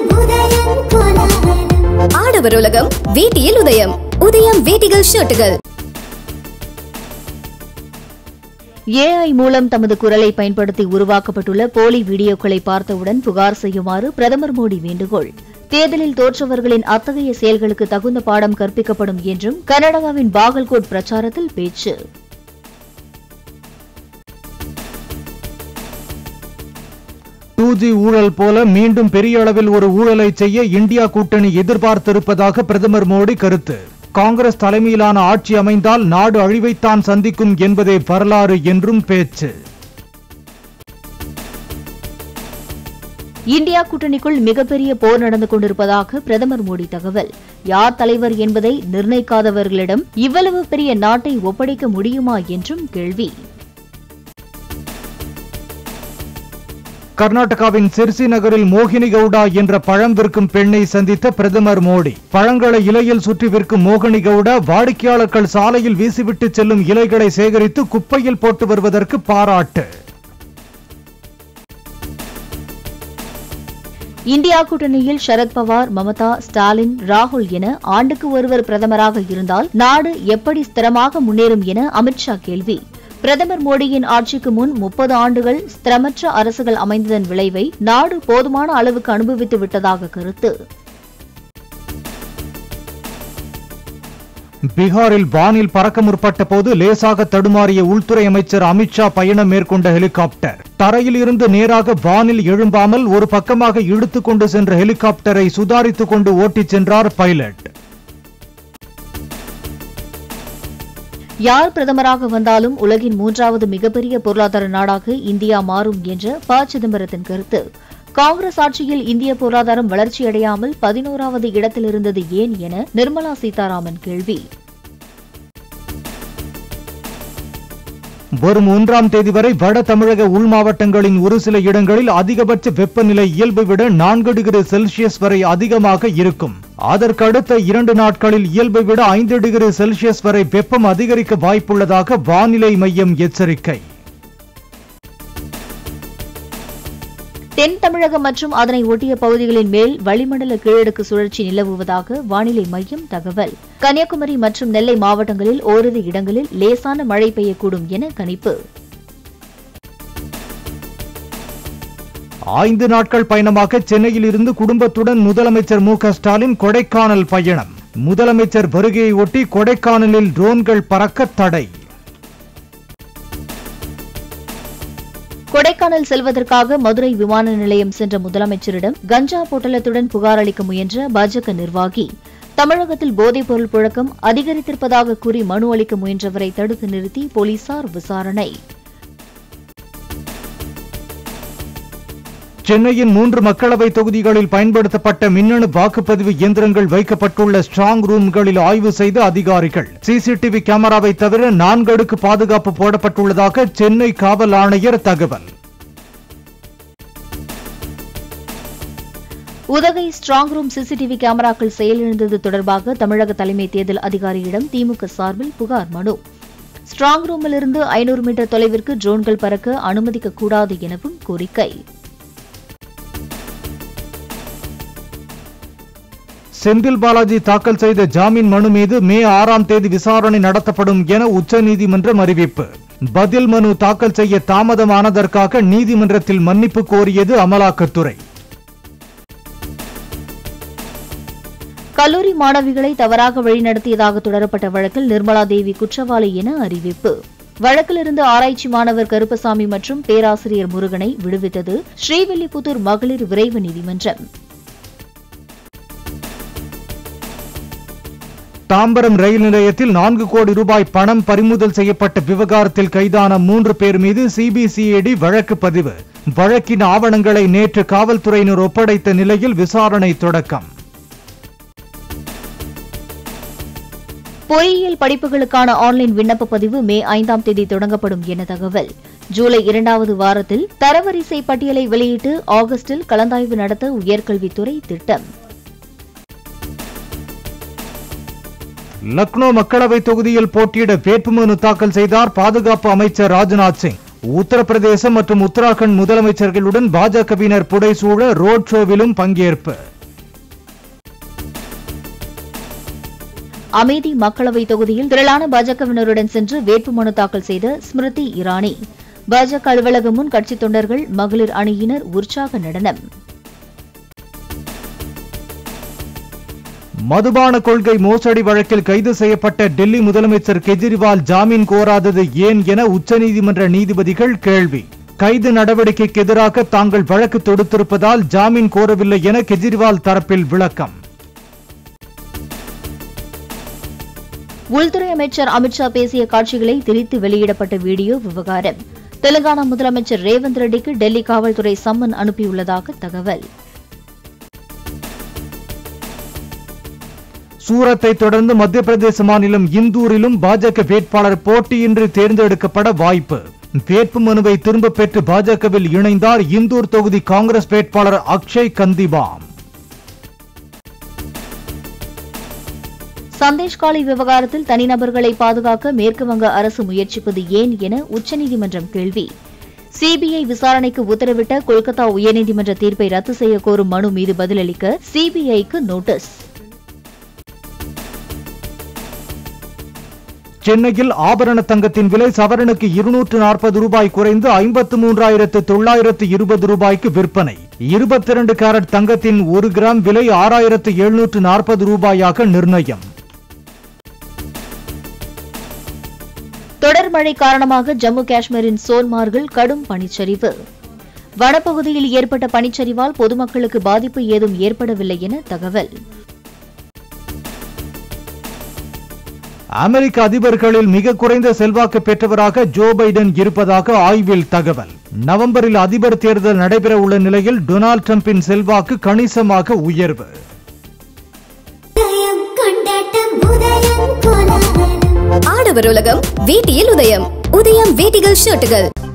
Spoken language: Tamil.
உதயம் கோலாகலம் ஆடவர் உலகம் வேட்டியில் உதயம் உதயம் வேட்டிகள் ஷர்ட்டுகள் ஏஐ மூலம் தமது குரலை பயன்படுத்தி உருவாக்கப்பட்டுள்ள போலி வீடியோக்களை பார்த்தவுடன் புகார் செய்யுமாறு பிரதமர் மோடி வேண்டுகோள் தேர்தலில் தோற்றவர்களின் அத்தகைய செயல்களுக்கு தகுந்த பாடம் கற்பிக்கப்படும் என்றும் கர்நாடகாவின் பாகல்கோட் பிரச்சாரத்தில் பேச்சு டூ ஜி ஊழல் போல மீண்டும் பெரிய அளவில் ஒரு ஊழலை செய்ய இந்தியா கூட்டணி எதிர்பார்த்திருப்பதாக பிரதமர் மோடி கருத்து காங்கிரஸ் தலைமையிலான ஆட்சி அமைந்தால் நாடு அழிவைத்தான் சந்திக்கும் என்பதே வரலாறு என்றும் பேச்சு இந்தியா கூட்டணிக்குள் மிகப்பெரிய போர் நடந்து கொண்டிருப்பதாக பிரதமர் மோடி தகவல் யார் தலைவர் என்பதை நிர்ணயிக்காதவர்களிடம் இவ்வளவு பெரிய நாட்டை ஒப்படைக்க முடியுமா என்றும் கேள்வி கர்நாடகாவின் சிர்சி நகரில் மோகினி கவுடா என்ற பழம் விற்கும் பெண்ணை சந்தித்த பிரதமர் மோடி பழங்களை இலையில் சுற்றி விற்கும் மோகினி கவுடா வாடிக்கையாளர்கள் சாலையில் வீசிவிட்டு செல்லும் இலைகளை சேகரித்து குப்பையில் போட்டு வருவதற்கு பாராட்டு இந்தியா கூட்டணியில் சரத்பவார் மமதா ஸ்டாலின் ராகுல் என ஆண்டுக்கு ஒருவர் பிரதமராக இருந்தால் நாடு எப்படி ஸ்திரமாக முன்னேறும் என அமித்ஷா கேள்வி பிரதமர் மோடியின் ஆட்சிக்கு முன் முப்பது ஆண்டுகள் ஸ்திரமற்ற அரசுகள் அமைந்ததன் விளைவை நாடு போதுமான அளவுக்கு அனுபவித்து விட்டதாக கருத்து பீகாரில் வானில் பறக்க முற்பட்ட போது லேசாக தடுமாறிய உள்துறை அமைச்சர் அமித்ஷா பயணம் மேற்கொண்ட ஹெலிகாப்டர் தரையில் இருந்து நேராக வானில் எழும்பாமல் ஒரு பக்கமாக இழுத்துக் கொண்டு சென்ற ஹெலிகாப்டரை சுதாரித்துக் கொண்டு ஓட்டிச் சென்றார் பைலட் யார் பிரதமராக வந்தாலும் உலகின் மூன்றாவது மிகப்பெரிய பொருளாதார நாடாக இந்தியா மாறும் என்ற ப சிதம்பரத்தின் கருத்து காங்கிரஸ் ஆட்சியில் இந்திய பொருளாதாரம் வளர்ச்சியடையாமல் பதினோராவது இடத்தில் இருந்தது ஏன் என நிர்மலா சீதாராமன் கேள்வி வரும் ஒன்றாம் தேதி வரை வட தமிழக உள் மாவட்டங்களின் ஒரு சில இடங்களில் அதிகபட்ச வெப்பநிலை இயல்பை விட நான்கு டிகிரி செல்சியஸ் வரை அதிகமாக இருக்கும் அதற்கடுத்த இரண்டு நாட்களில் இயல்பை விட ஐந்து டிகிரி செல்சியஸ் வரை வெப்பம் அதிகரிக்க வாய்ப்புள்ளதாக வானிலை மையம் எச்சரிக்கை தென் தமிழகம் மற்றும் அதனை ஒட்டிய பகுதிகளின் மேல் வளிமண்டல கீழடுக்கு சுழற்சி நிலவுவதாக வானிலை மையம் தகவல் கன்னியாகுமரி மற்றும் நெல்லை மாவட்டங்களில் ஓரிரு இடங்களில் லேசான மழை பெய்யக்கூடும் என கணிப்பு ஐந்து நாட்கள் பயணமாக சென்னையில் இருந்து குடும்பத்துடன் முதலமைச்சர் மு க ஸ்டாலின் கொடைக்கானல் பயணம் முதலமைச்சர் வருகையை ஒட்டி கொடைக்கானலில் ட்ரோன்கள் பறக்க தடை கொடைக்கானல் செல்வதற்காக மதுரை விமான நிலையம் சென்ற முதலமைச்சரிடம் கஞ்சா பொட்டலத்துடன் புகார் அளிக்க முயன்ற பாஜக நிர்வாகி தமிழகத்தில் போதைப்பொருள் புழக்கம் அதிகரித்திருப்பதாக கூறி மனு அளிக்க முயன்றவரை தடுத்து நிறுத்தி போலீசார் விசாரணை சென்னையின் மூன்று மக்களவை தொகுதிகளில் பயன்படுத்தப்பட்ட மின்னணு வாக்குப்பதிவு இயந்திரங்கள் வைக்கப்பட்டுள்ள ஸ்ட்ராங் ரூம்களில் ஆய்வு செய்த அதிகாரிகள் சிசிடிவி கேமராவை தவிர நான்கு அடுக்கு பாதுகாப்பு போடப்பட்டுள்ளதாக சென்னை காவல் ஆணையர் தகவல் உதகை ஸ்ட்ராங் ரூம் சிசிடிவி கேமராக்கள் செயலிழந்தது தொடர்பாக தமிழக தலைமை தேர்தல் அதிகாரியிடம் திமுக சார்பில் புகார் மனு ஸ்ட்ராங் ரூமிலிருந்து ஐநூறு மீட்டர் தொலைவிற்கு ட்ரோன்கள் பறக்க அனுமதிக்கக்கூடாது எனவும் கோரிக்கை செந்தில் பாலாஜி தாக்கல் செய்த ஜாமீன் மனு மீது மே ஆறாம் தேதி விசாரணை நடத்தப்படும் என உச்சநீதிமன்றம் அறிவிப்பு பதில் மனு தாக்கல் செய்ய தாமதமானதற்காக நீதிமன்றத்தில் மன்னிப்பு கோரியது அமலாக்கத்துறை கல்லூரி மாணவிகளை தவறாக வழிநடத்தியதாக தொடரப்பட்ட வழக்கில் நிர்மலா தேவி குற்றவாளி என அறிவிப்பு வழக்கிலிருந்து ஆராய்ச்சி மாணவர் கருப்பசாமி மற்றும் பேராசிரியர் முருகனை விடுவித்தது ஸ்ரீவில்லிபுத்தூர் மகளிர் விரைவு நீதிமன்றம் தாம்பரம் ரயில் நிலையத்தில் நான்கு கோடி ரூபாய் பணம் பறிமுதல் செய்யப்பட்ட விவகாரத்தில் கைதான மூன்று பேர் மீது சிபிசிஐடி வழக்கு பதிவு வழக்கின் ஆவணங்களை நேற்று காவல்துறையினர் ஒப்படைத்த நிலையில் விசாரணை தொடக்கம் பொறியியல் படிப்புகளுக்கான ஆன்லைன் விண்ணப்ப பதிவு மே ஐந்தாம் தேதி தொடங்கப்படும் என தகவல் ஜூலை இரண்டாவது வாரத்தில் தரவரிசை பட்டியலை வெளியிட்டு ஆகஸ்டில் கலந்தாய்வு நடத்த உயர்கல்வித்துறை திட்டம் லக்னோ மக்களவை தொகுதியில் போட்டியிட வேட்புமனு தாக்கல் செய்தார் பாதுகாப்பு அமைச்சர் ராஜ்நாத் சிங் உத்தரப்பிரதேசம் மற்றும் உத்தராகண்ட் முதலமைச்சர்களுடன் பாஜகவினர் புடைசூழ ரோட் ஷோவிலும் பங்கேற்பு அமேதி மக்களவை தொகுதியில் திரளான பாஜகவினருடன் சென்று வேட்புமனு தாக்கல் செய்த ஸ்மிருதி இரானி பாஜக அலுவலகம் முன் கட்சித் தொண்டர்கள் மகளிர் அணியினர் உற்சாக நடனம் மதுபான கொள்கை மோசடி வழக்கில் கைது செய்யப்பட்ட டெல்லி முதலமைச்சர் கெஜ்ரிவால் ஜாமீன் கோராதது ஏன் என உச்சநீதிமன்ற நீதிபதிகள் கேள்வி கைது நடவடிக்கைக்கு எதிராக தாங்கள் வழக்கு தொடுத்திருப்பதால் ஜாமீன் கோரவில்லை என கெஜ்ரிவால் தரப்பில் விளக்கம் உள்துறை அமைச்சர் அமித்ஷா பேசிய காட்சிகளை திரித்து வெளியிடப்பட்ட வீடியோ விவகாரம் தெலுங்கானா முதலமைச்சர் ரேவந்த் ரெட்டிக்கு டெல்லி காவல்துறை சம்மன் அனுப்பியுள்ளதாக தகவல் சூரத்தை தொடர்ந்து மத்திய பிரதேச மாநிலம் இந்தூரிலும் பாஜக வேட்பாளர் போட்டியின்றி தேர்ந்தெடுக்கப்பட வாய்ப்பு வேட்பு மனுவை திரும்ப பெற்று பாஜகவில் இணைந்தார் இந்தூர் தொகுதி காங்கிரஸ் வேட்பாளர் அக்ஷய் கந்திபாம் சந்தேஷ்காலி விவகாரத்தில் தனிநபர்களை பாதுகாக்க மேற்குவங்க அரசு முயற்சிப்பது ஏன் என உச்சநீதிமன்றம் கேள்வி சிபிஐ விசாரணைக்கு உத்தரவிட்ட கொல்கத்தா உயர்நீதிமன்ற தீர்ப்பை ரத்து செய்ய கோரும் மனு மீது பதிலளிக்க சிபிஐக்கு நோட்டீஸ் சென்னையில் ஆபரண தங்கத்தின் விலை சவரனுக்கு இருநூற்று நாற்பது ரூபாய் குறைந்து ஐம்பத்து மூன்றாயிரத்து தொள்ளாயிரத்து இருபது ரூபாய்க்கு விற்பனை இருபத்தி இரண்டு கேரட் தங்கத்தின் ஒரு கிராம் விலை ஆறாயிரத்து எழுநூற்று நாற்பது ரூபாயாக நிர்ணயம் தொடர் மழை காரணமாக ஜம்மு காஷ்மீரின் சோன்மார்கில் கடும் பனிச்சரிவு வனப்பகுதியில் ஏற்பட்ட பனிச்சரிவால் பொதுமக்களுக்கு பாதிப்பு ஏதும் ஏற்படவில்லை என தகவல் அமெரிக்க அதிபர்களில் மிக குறைந்த செல்வாக்கு பெற்றவராக ஜோ பைடன் இருப்பதாக ஆய்வில் தகவல் நவம்பரில் அதிபர் தேர்தல் நடைபெற உள்ள நிலையில் டொனால்ட் டிரம்பின் செல்வாக்கு கணிசமாக உயர்வு உதயம் கொண்டாட்டம் உதயம் கோலாகலம் ஆடவர் உலகம் வேட்டியில் உதயம் உதயம் வேட்டிகள் ஷர்ட்டுகள்